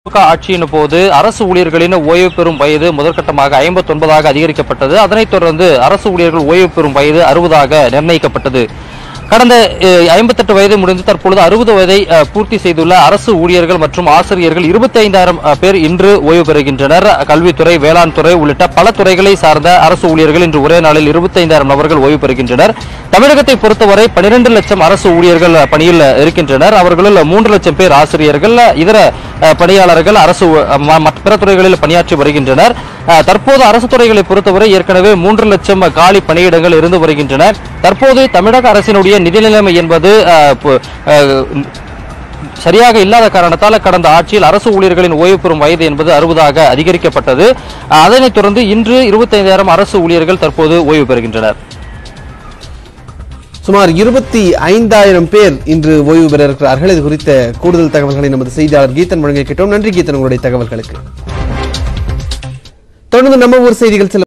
திமுக ஆட்சியின் போது அரசு ஊழியர்களின் ஓய்வு பெறும் வயது முதற்கட்டமாக 59 ஆக அதிகரிக்கப்பட்டது அதனைத் தொடர்ந்து அரசு ஊழியர்கள் ஓய்வு பெறும் வயது அறுபதாக நிர்ணயிக்கப்பட்டது கடந்த ஐம்பத்தெட்டு வயது முடிந்து தற்பொழுது அறுபது வயதை அஹ், பூர்த்தி செய்துள்ள அரசு ஊழியர்கள் மற்றும் ஆசிரியர்கள் இருபத்தி ஐந்தாயிரம் பேர் இன்று ஓய்வு பெறுகின்றனர் கல்வித்துறை வேளாண் துறை உள்ளிட்ட பல துறைகளை சார்ந்த அரசு ஊழியர்கள் இன்று ஒரே நாளில் இருபத்தைந்தாயிரம் நபர்கள் ஓய்வு பெறுகின்றனர் தமிழகத்தை பொறுத்தவரை 12 லட்சம் அரசு ஊழியர்கள் பணியில் இருக்கின்றனர் அவர்களுள் மூன்று லட்சம் பேர் ஆசிரியர்கள் இதர அஹ், பணியாளர்கள் அரசு அஹ், ம- மற்ற பிற துறைகளில் பணியாற்றி வருகின்றனர் அஹ், தற்போது அரசு துறைகளை பொறுத்தவரை ஏற்கனவே மூன்று லட்சம் காலி பணியிடங்கள் இருந்து வருகின்றன தற்போது தமிழக அரசினுடைய நிதி நிலைமை என்பது அஹ், பு- அஹ், சரியாக இல்லாத காரணத்தால் கடந்த ஆட்சியில் அரசு ஊழியர்களின் ஓய்வு பெறும் வயது என்பது அறுபதாக அதிகரிக்கப்பட்டது அஹ், அதனைத் தொடர்ந்து இன்று இருபத்தைந்தாயிரம் அரசு ஊழியர்கள் தற்போது ஓய்வு பெறுகின்றனர் சுமார் இருபத்தி ஐந்தாயிரம் பேர் இன்று ஓய்வு பெற இருக்கிறார்கள் இது குறித்த கூடுதல் தகவல்களை நமது செய்தியாளர் கீதன் வழங்க கேட்டோம் நன்றி கீதன் உங்களுடைய தகவல்களுக்கு தொடர்ந்து நம்ம ஊர் செய்திகள் சில